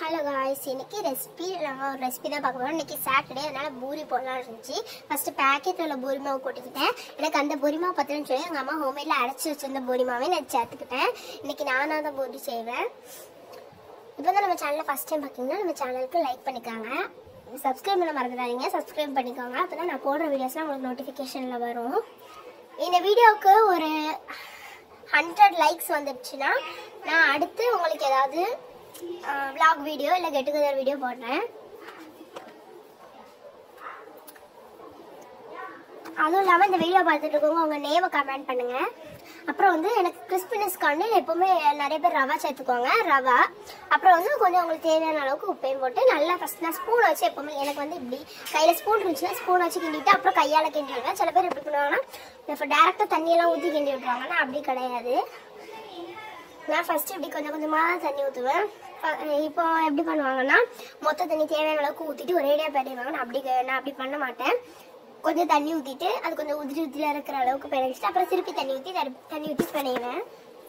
hello guys இன்னைக்கு recipe நம்ம ஒரு ரெசிபி தான் பார்க்க போகிறோம் இன்னைக்கு சாட்டர்டே அதனால பூரி போடலாம்னு இருந்துச்சு ஃபர்ஸ்ட் பேக்கெட்டில் உள்ள பூரி மாவு கொட்டிக்கிட்டேன் எனக்கு அந்த பூரி மாவு பத்திரம் சொல்லி எங்கள் அம்மா ஹோம்மேடில் அரைச்சி வச்சிருந்த பூரி மாவே நான் சேர்த்துக்கிட்டேன் இன்னைக்கு நானாக தான் பூரி செய்வேன் இப்போ தான் நம்ம சேனலில் ஃபஸ்ட் டைம் பார்த்தீங்கன்னா நம்ம சேனலுக்கு லைக் பண்ணிக்காங்க சப்ஸ்கிரைப் பண்ண மறந்துடாதீங்க சப்ஸ்கிரைப் பண்ணிக்கோங்க அப்போ தான் நான் போடுற வீடியோஸ்லாம் உங்களுக்கு நோட்டிஃபிகேஷனில் வரும் இந்த வீடியோவுக்கு ஒரு ஹண்ட்ரட் லைக்ஸ் வந்துடுச்சுன்னா நான் அடுத்து உங்களுக்கு ஏதாவது vlog வீடியோ இல்லை கெட் டுகெதர் வீடியோ போடுறேன் அதுவும் இல்லாமல் இந்த வீடியோ பார்த்துட்டு இருக்கவங்க உங்கள் நேமை கமெண்ட் பண்ணுங்க அப்புறம் வந்து எனக்கு கிறிஸ்பினஸ்க்காண்டு எப்பவுமே நிறைய பேர் ரவா சேர்த்துக்கோங்க ரவா அப்புறம் வந்து கொஞ்சம் உங்களுக்கு தேவையான அளவுக்கு உப்பையும் போட்டு நல்லா ஃபஸ்ட் நான் ஸ்பூன் வச்சு எப்பவுமே எனக்கு வந்து இப்படி கையில் ஸ்பூன் இருந்துச்சுன்னா ஸ்பூன் வச்சு கிண்டிட்டு அப்புறம் கையால் கிண்டி விடுவேன் சில பேர் எப்படி பண்ணுவாங்கன்னா இப்போ டேரெக்டாக தண்ணியெல்லாம் ஊற்றி கிண்டி விட்டுருவாங்க நான் அப்படி கிடையாது நான் ஃபர்ஸ்ட் இப்படி கொஞ்சம் கொஞ்சமாக தண்ணி ஊற்றுவேன் இப்போ எப்படி பண்ணுவாங்கன்னா மொத்த தண்ணி தேவையான அளவுக்கு ஊற்றிட்டு ஒரேடியாக பெரியவாங்க நான் அப்படி க- நான் அப்படி பண்ண மாட்டேன் கொஞ்சம் தண்ணி ஊற்றிட்டு அது கொஞ்சம் உதிரி உதிரியாக இருக்கிற அளவுக்கு பிணைச்சிட்டு அப்புறம் திருப்பி தண்ணி ஊற்றி தண்ணி ஊற்றி பிணைவேன்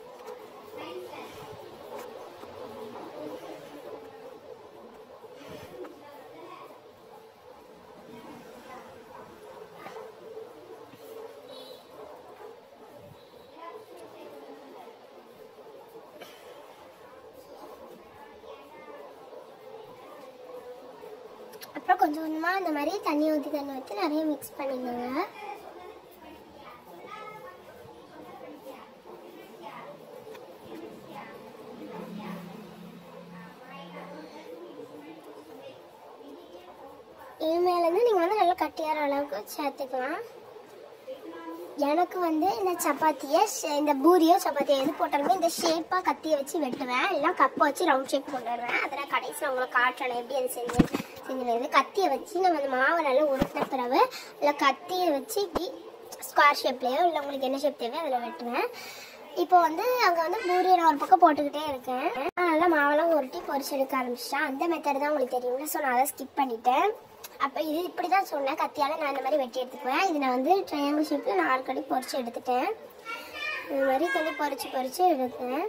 அப்புறம் கொஞ்சம் கொஞ்சமாக இந்த மாதிரி தண்ணி ஊற்றி தண்ணி ஊற்றி நிறைய மிக்ஸ் பண்ணிக்கோங்க இனிமேலேருந்து நீங்கள் வந்து நல்லா கட்டியார அளவுக்கு சேர்த்துக்கலாம் எனக்கு வந்து இந்த சப்பாத்தியை ஷே- இந்த பூரியோ சப்பாத்தியோ எது போட்டாலுமே இந்த ஷேப்பாக கத்தியை வச்சு வெட்டுவேன் இல்லை கப்பை வச்சு ரவுண்ட் ஷேப் கொண்டு வருவேன் அதில் கடைசியில் உங்களுக்கு காட்டுறேன் எப்படி அது செஞ்சு செஞ்சுருது கத்தியை வச்சு நம்ம அந்த மாவை நல்லா உருட்டின பிறகு இல்லை கத்தியை வச்சு இப்படி ஸ்கொயர் ஷேப்லேயோ இல்லை உங்களுக்கு என்ன ஷேப் தேவையோ அதில் வெட்டுவேன் இப்போ வந்து அங்கே வந்து பூரியை நான் ஒரு பக்கம் போட்டுக்கிட்டே இருக்கேன் நான் நல்லா மாவெல்லாம் உருட்டி பொரிச்சு எடுக்க ஆரம்பிச்சிட்டேன் அந்த மெத்தட் தான் உங்களுக்கு தெரியும்ல ஸோ நான் அதை ஸ்கிப் பண்ணிட்டேன் அப்போ இது இப்படி தான் சொன்னேன் கத்தியால் நான் இந்த மாதிரி வெட்டி எடுத்துக்குவேன் இது நான் வந்து ட்ரையாங்கிள் ஷேப்பில் நாலு கடி பொரிச்சு எடுத்துட்டேன் இது மாதிரி கொஞ்சம் பொரிச்சு பொரிச்சு எடுத்தேன்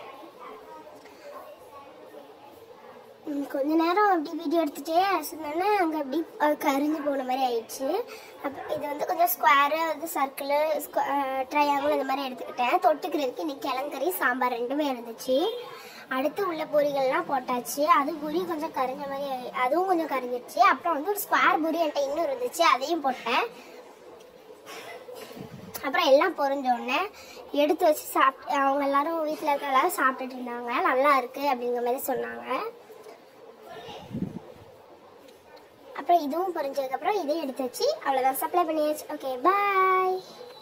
ம், கொஞ்ச நேரம் அப்படி வீடியோ எடுத்துட்டே சொன்னோன்னே அங்கே அப்படி அது கரிஞ்சு போன மாதிரி ஆயிடுச்சு அப்போ இது வந்து கொஞ்சம் ஸ்கொயரு வந்து சர்க்கிள் ட்ரையாங்கிள் இந்த மாதிரி எடுத்துக்கிட்டேன் தொட்டுக்கிறதுக்கு இன்னைக்கு கிழங்கறி சாம்பார் ரெண்டுமே இருந்துச்சு அடுத்து உள்ள பொரிகள்லாம் போட்டாச்சு அது பொரி கொஞ்சம் கரிஞ்ச மாதிரி ஆயி- அதுவும் கொஞ்சம் கரிஞ்சிருச்சு அப்புறம் வந்து ஒரு ஸ்கொயர் பொரி என்கிட்ட இன்னும் இருந்துச்சு அதையும் போட்டேன் அப்புறம் எல்லாம் பொரிஞ்ச உடனே எடுத்து வச்சு சாப்பிட்டு அவங்க எல்லாரும் வீட்டில் இருக்க எல்லாரும் சாப்பிட்டுட்டு இருந்தாங்க நல்லா இருக்கு அப்படிங்கிற மாதிரி சொன்னாங்க அப்புறம் இதுவும் பொரிஞ்சதுக்கப்புறம் இதையும் எடுத்து வச்சு அவ்வளோதான் சப்ளை பண்ணியாச்சு ஓகே பாய்